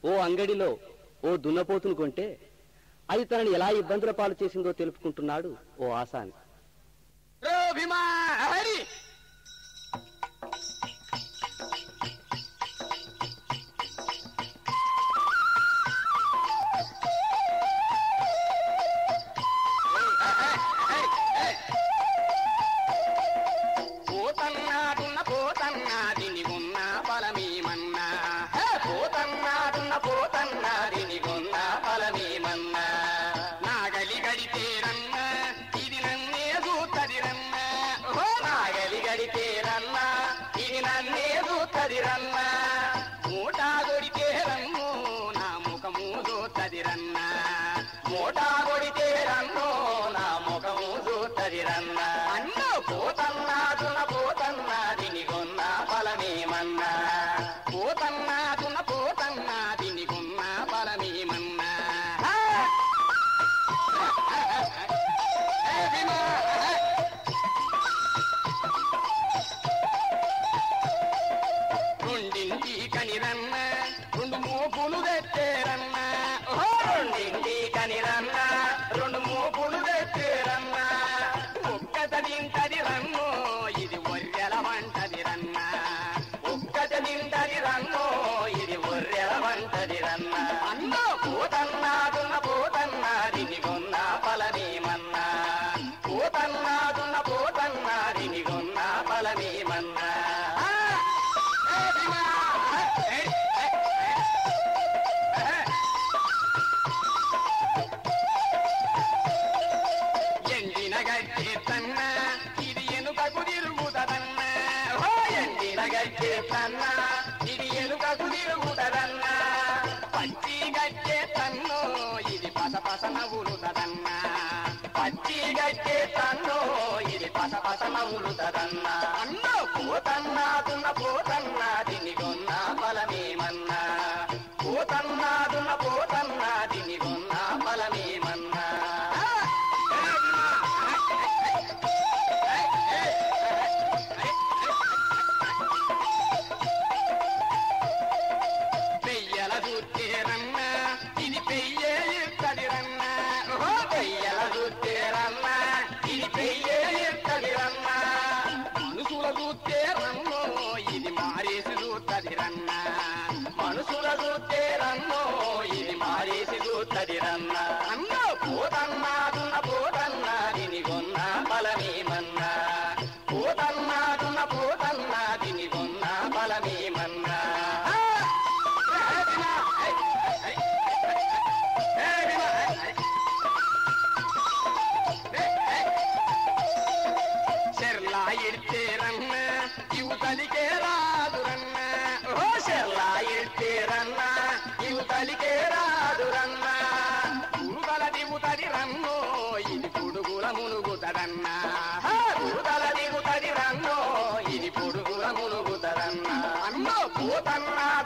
ఓ అంగడిలో ఓ దున్నపోతును కొంటే అది తనని ఎలా ఇబ్బందుల పాలు చేసిందో తెలుపుకుంటున్నాడు ఓ ఆసాని రో భీమా హరి పోతన్నాదున్న పోతన్నాదిని ఉన్న బలమేమన్నా హే, పోతన్నాదున్న పోతన్నాదిని ఉన్న బలమేమన్నా నాగలి గడితేరన్నా ఇది నన్నే చూత్తదిరన్నా ఓహో, నాగలి గడితేరన్నా ఇది నన్నే చూత్తదిరన్నా మూటా కొడితేరన్ను నా ముఖము చూత్తదిరన్నా మూటా కొడితేరన్ను నా ముఖము చూత్తదిరన్నా అన్నో పోతన్నాదున పోతన్నాదిని కొన్న బలమేమన్నా పోతన్నాదున పోతన్నాదిని కొన్న బలమేమన్నా హా! ఏ భీమా! రెండింటి కనిరన్న రెండు మోపులు తెచ్చేరన్న ఓహో! రెండింటి కనిరన్న రెండు మోపులు తెచ్చేరన్న ఒక్కట తింటది రన్ను ఇది ఒర్రెల వంటది రన్న ఒక్కట తింటది రన్ను ఇది ఒర్రెల వంటది రన్న అన్నో పోతన్నాదున్న పోతన్నాదిని కొన్న ఫలమేమన్నా పోతన్నాదున్న పోతన్నాదిని కొన్న ఫలమేమన్నా ఆ! ఏ భీమా! ఏ, ఏ, ఏ, ఏ. ఎండిన గడ్డి తన్న ఇది ఎనుకకు తిరుగుతదన్న ఓ ఎండిన గడ్డి తన్న ఇది ఎనుకకు తిరుగుతదన్న పచ్చి గడ్డే తన్ను ఇది పస పస నవ్వులుతదన్న పచ్చి గడ్డే తన్ను ఇది పస పస నవ్వులుతదన్న అన్నో పోతన్నాదున్న పోతన్నాదిని కొన్న బలమేమన్నా పోతన్నాదున్న పోతన్నాదిని కొన్న బలమేమన్నా పెయ్యల చూస్తేరన్న ఇది పెయ్యే ఇత్తడి రన్న ఓహో పెయ్యల చూస్తేరన్న ఇది పెయ్యే ఇత్తడి రన్న మనుషుల చూస్తేరన్నో ఇది మారేసి చూస్తది రన్న మనుషుల చూస్తేరన్నో ఇది మారేసి చూస్తది రన్న అన్నో పోతన్నాదున్న పోతన్నాదిని కొన్న బలమేమన్నా పోతన్నాదున్న పోతన్నాదిని కొన్న బలమేమన్నా ఆ! చెర్లా ఎడితేరన్న యువతలికే రాదురన్న ఓ చెర్లా ఎడితేరన్న యువతలికే రాదురన్న పురుగల దిగుతది రన్నో ఇది పుడుగుల మునుగుతదన్న పురుగల దిగుతది రన్నో ఇది పుడుగుల మునుగుతదన్న అన్నో పోతన్నా